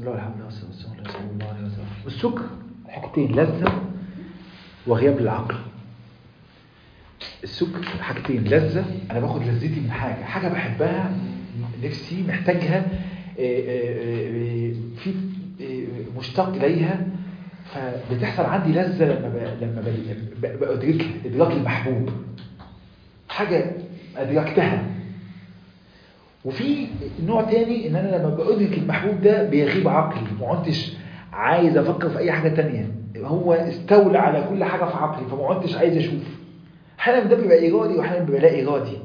الله والحمد لله والصلاة والسلام على رسول الله عليه وسلم السكر حاجتين لذة وغياب العقل السكر حاجتين لذة أنا باخد لذتي من حاجة حاجة بحبها نفسي محتاجها آه، آه، آه، في آه، مشتاق إليها فبتحصل عندي لذة لما ب- لما ب- ب- بأدركها إدراك المحبوب حاجة أدركتها وفي نوع تاني ان انا لما بأدرك المحبوب ده بيغيب عقلي ما عدتش عايز افكر في اي حاجة تانية هو استولى على كل حاجة في عقلي فما عدتش عايز اشوف احيانا ده بيبقى ارادي واحيانا بيبقى لا ارادي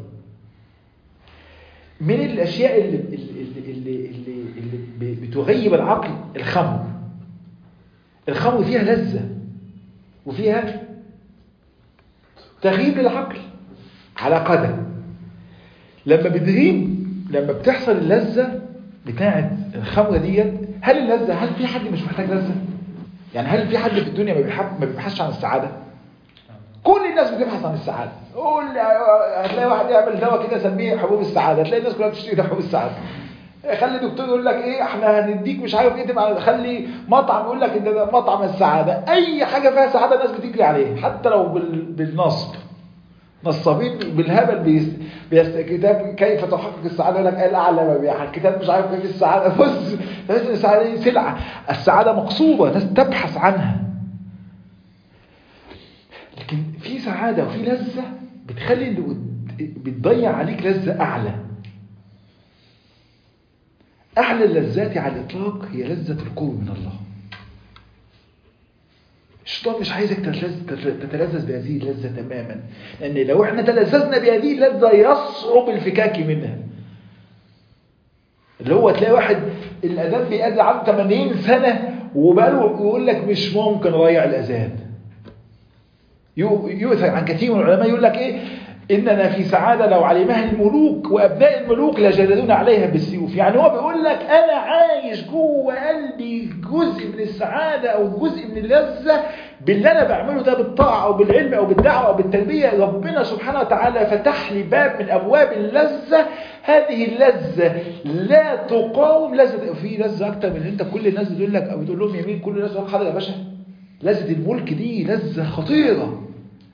من الاشياء اللي, اللي, اللي, اللي, اللي بتغيب العقل الخمر الخمر فيها لذة وفيها تغيب العقل على قدم لما بتغيب لما بتحصل اللذة بتاعت الخمرة ديت هل اللذة هل في حد مش محتاج لذة؟ يعني هل في حد في الدنيا ما بيحب ما بيبحثش عن السعادة؟ كل الناس بتبحث عن السعادة قول هتلاقي واحد يعمل دواء كده سميه حبوب السعادة هتلاقي الناس كلها بتشتري ده حبوب السعادة خلي دكتور يقول لك ايه احنا هنديك مش عارف ايه تبقى خلي مطعم يقول لك ان ده مطعم السعادة اي حاجة فيها سعادة الناس بتجري عليه حتى لو بال... بالنصب نصابين بالهبل بيس... بيست... كتاب كيف تحقق السعادة يقول لك قال أعلى مبيعا كتاب مش عارف كيف السعادة بص تحس إن السعادة دي سلعة السعادة مقصودة ناس تبحث عنها لكن في سعادة وفي لذة بتخلي اللي قد- بتضيع عليك لذة أعلى أعلى اللذات على الإطلاق هي لذة القرب من الله الشيطان مش عايزك تتلذ- تتل- تتلذذ بهذه اللذة تماما لأن لو احنا تلذذنا بهذه اللذة يصعب الفكاك منها اللي هو تلاقي واحد الأذان بيأذن عنده 80 سنة وبقاله يقول لك مش ممكن أضيع الأذان يو- يؤثر عن كثير من العلماء يقول لك ايه اننا في سعاده لو علمها الملوك وابناء الملوك لجلدونا عليها بالسيوف يعني هو بيقول لك انا عايش جوه قلبي جزء من السعاده او جزء من اللذه باللي انا بعمله ده بالطاعه او بالعلم او بالدعوه او بالتربيه ربنا سبحانه وتعالى فتح لي باب من ابواب اللذه هذه اللذه لا تقاوم لذه في لذه اكتر من اللي انت كل الناس بتقول لك او بتقول لهم يمين كل الناس بتقول لك حاضر يا باشا لذة الملك دي لذة خطيرة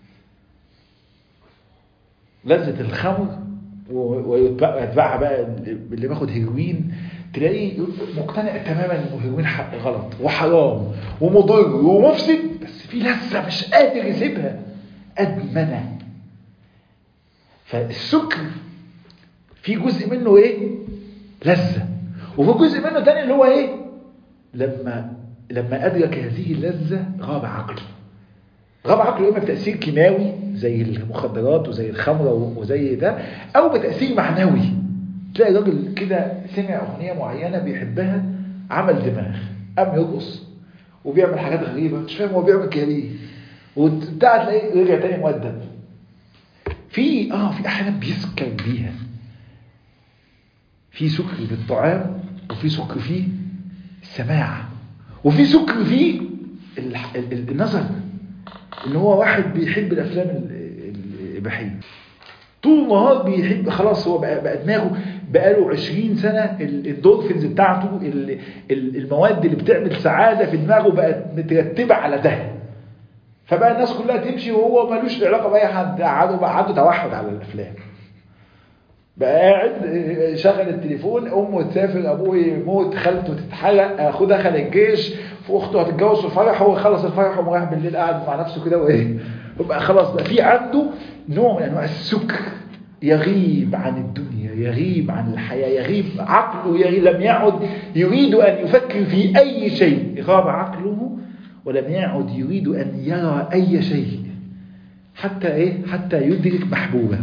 لذة الخمر و- ويتبع- ويتبعها بقى اللي باخد هيروين تلاقيه مقتنع تماما ان الهيروين حق غلط وحرام ومضر ومفسد بس في لذة مش قادر يسيبها أدمنة فالسكر في جزء منه ايه لذة وفي جزء منه تاني اللي هو ايه لما لما أدرك هذه اللذة غاب عقله غاب عقله إما بتأثير كيماوي زي المخدرات وزي الخمرة وزي ده أو بتأثير معنوي تلاقي راجل كده سمع أغنية معينة بيحبها عمل دماغ قام يرقص وبيعمل حاجات غريبة مش فاهم هو بيعمل كده ليه وبتاع تلاقيه رجع تاني مؤدب في اه في احيانا بيسكر بيها في سكر بالطعام وفي سكر فيه السماع وفي سكر فيه الح- ال- ال- النظر ان هو واحد بيحب الافلام ال- ال- الاباحيه طول النهار بيحب خلاص هو بقى, بقى دماغه بقاله 20 سنه ال- الدولفينز بتاعته ال- ال- المواد اللي بتعمل سعاده في دماغه بقت مترتبه على ده فبقى الناس كلها تمشي وهو ملوش علاقه باي حد عنده بقى عنده توحد على الافلام بقى قاعد شغل التليفون امه تسافر ابوه يموت خالته تتحرق اخوه دخل الجيش واخته هتتجوز في الفرح هو خلص الفرح وراح بالليل قاعد مع نفسه كده وايه وبقى خلاص بقى في عنده نوع من انواع السكر يغيب عن الدنيا يغيب عن الحياة يغيب عقله يغيب لم يعد يريد أن يفكر في أي شيء غاب عقله ولم يعد يريد أن يرى أي شيء حتى إيه حتى يدرك محبوبه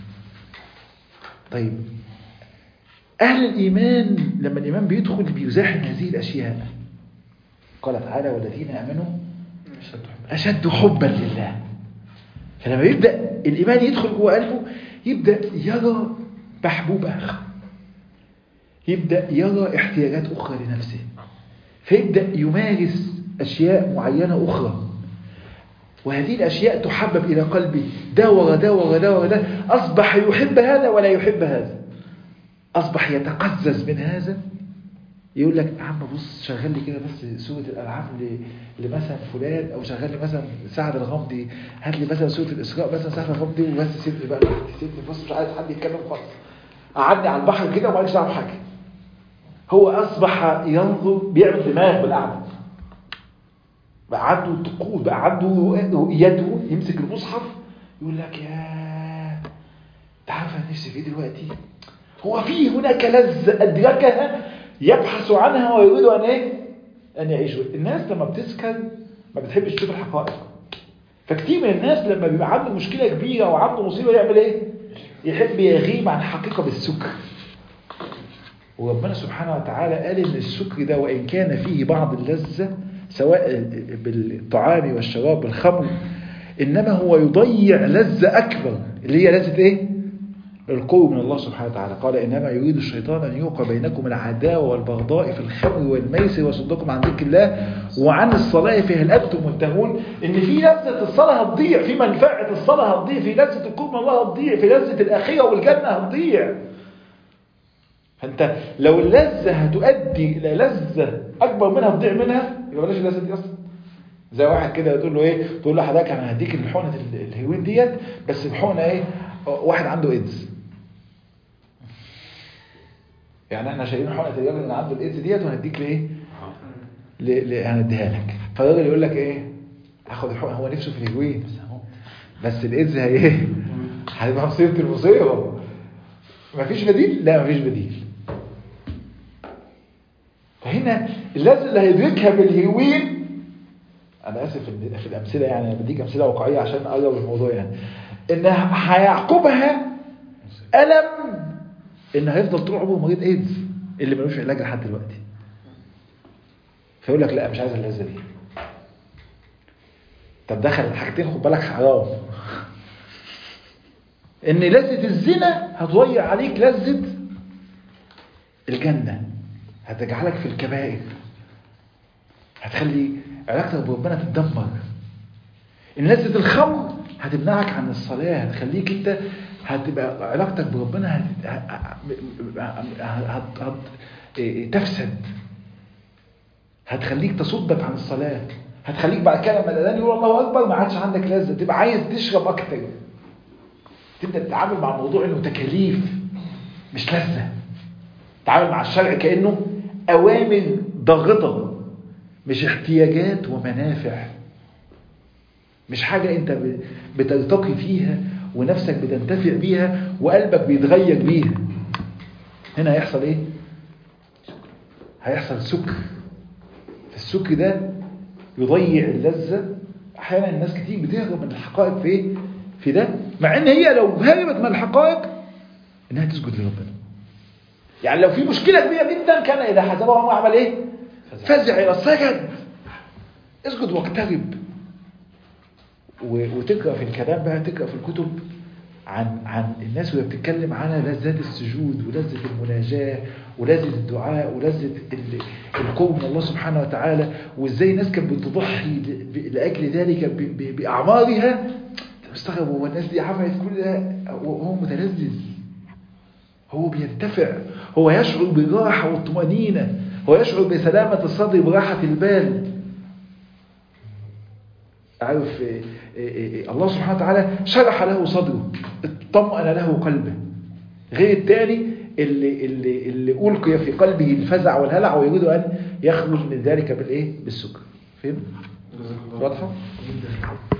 طيب أهل الإيمان لما الإيمان بيدخل بيزاحم هذه الأشياء قال تعالى والذين آمنوا أشد حبا لله فلما يبدأ الإيمان يدخل جوه قلبه يبدأ يرى محبوب آخر يبدأ يرى احتياجات أخرى لنفسه فيبدأ يمارس أشياء معينة أخرى وهذه الأشياء تحبب إلى قلبه ده ورا ده ورا ده ورا ده أصبح يحب هذا ولا يحب هذا أصبح يتقزز من هذا يقول لك يا عم بص شغل لي كده بس سورة الألعاب ل- لمثلا فلان أو شغل لي مثلا سعد الغامدي هات لي مثلا سورة الإسراء مثلا سعد الغامدي وبس سيبني بقى لوحدي سيبني بص مش عايز حد يتكلم خالص قعدني على البحر كده ومالكش دعوه بحاجة هو أصبح ينظر بيعمل دماغ بالقعدة بقى عنده تقود بقى عنده يده يمسك المصحف يقول لك يا تعرف انا نفسي في ايه دلوقتي هو في هناك لذة أدركها يبحث عنها ويريد أن إيه؟ أن يعيش الناس لما بتسكن ما بتحبش تشوف الحقائق فكتير من الناس لما بيبقى عنده مشكلة كبيرة وعنده مصيبة يعمل إيه؟ يحب يغيب عن الحقيقة بالسكر وربنا سبحانه وتعالى قال إن السكر ده وإن كان فيه بعض اللذة سواء بالطعام والشراب بالخمر إنما هو يضيع لذة أكبر اللي هي لذة إيه؟ القوة من الله سبحانه وتعالى قال إنما يريد الشيطان أن يوقع بينكم العداوة والبغضاء في الخمر والميسر ويصدكم عن ذكر الله وعن الصلاة فهل أنتم منتهون إن في لذة الصلاة هتضيع في منفعة الصلاة هتضيع في لذة القوة من الله هتضيع في لذة الآخرة والجنة هتضيع فأنت لو اللذة هتؤدي إلى لذة أكبر منها تضيع منها يبقى بلاش اللذة دي أصلا زي واحد كده تقول له ايه تقول له حضرتك انا هديك الحقنه الهيروين ديت بس الحقنه ايه واحد عنده ايدز يعني احنا شايلين حقنه الراجل اللي عنده الايدز ديت وهنديك لايه ل- ل- هنديها لك فالراجل يقول لك ايه هاخد الحقنه هو نفسه في الهيروين بس اهو بس الايدز هي ايه هتبقى مصيبه المصيبه مفيش بديل لا مفيش بديل فهنا اللذة اللي هيدركها بالهيروين انا اسف في الامثله يعني انا بديك امثله واقعيه عشان اقرب الموضوع يعني ان هيعقبها الم ان هيفضل طول عمره مريض ايدز اللي ملوش علاج لحد دلوقتي فيقول لك لا مش عايز اللذه دي طب دخل حاجتين خد بالك حرام ان لذه الزنا هتضيع عليك لذه الجنه هتجعلك في الكبائر هتخلي علاقتك بربنا تتدمر ان لذة الخمر هتمنعك عن الصلاة هتخليك انت هتبقى علاقتك بربنا هت... هت... هت... هت... تفسد هتخليك تصدك عن الصلاة هتخليك بعد كده لما الاذان يقول الله اكبر ما عادش عندك لذة تبقى عايز تشرب اكتر تبدا تتعامل مع الموضوع انه تكاليف مش لذة تتعامل مع الشرع كانه اوامر ضاغطه مش احتياجات ومنافع مش حاجة انت بتلتقي فيها ونفسك بتنتفع بيها وقلبك بيتغير بيها هنا هيحصل ايه هيحصل سكر فالسكر ده يضيع اللذة احيانا الناس كتير بتهرب من الحقائق في ايه في ده مع ان هي لو هربت من الحقائق انها تسجد لربنا يعني لو في مشكلة كبيرة جدا كان اذا حسبه هو عمل ايه فزع الى السجد اسجد واقترب وتقرا في الكلام بقى تقرا في الكتب عن عن الناس وهي بتتكلم على لذات السجود ولذة المناجاة ولذة الدعاء ولذة القرب من الله سبحانه وتعالى وازاي الناس كانت بتضحي لاجل ذلك باعمارها مستغرب هو الناس دي عملت كل ده وهو متلذذ هو بينتفع هو يشعر بالراحة والطمأنينة هو يشعر بسلامة الصدر براحة البال عارف إيه إيه إيه الله سبحانه وتعالى شرح له صدره اطمأن له قلبه غير الثاني اللي, اللي, اللي ألقي في قلبه الفزع والهلع ويريد أن يخرج من ذلك بالإيه؟ بالسكر فهم؟ واضحة؟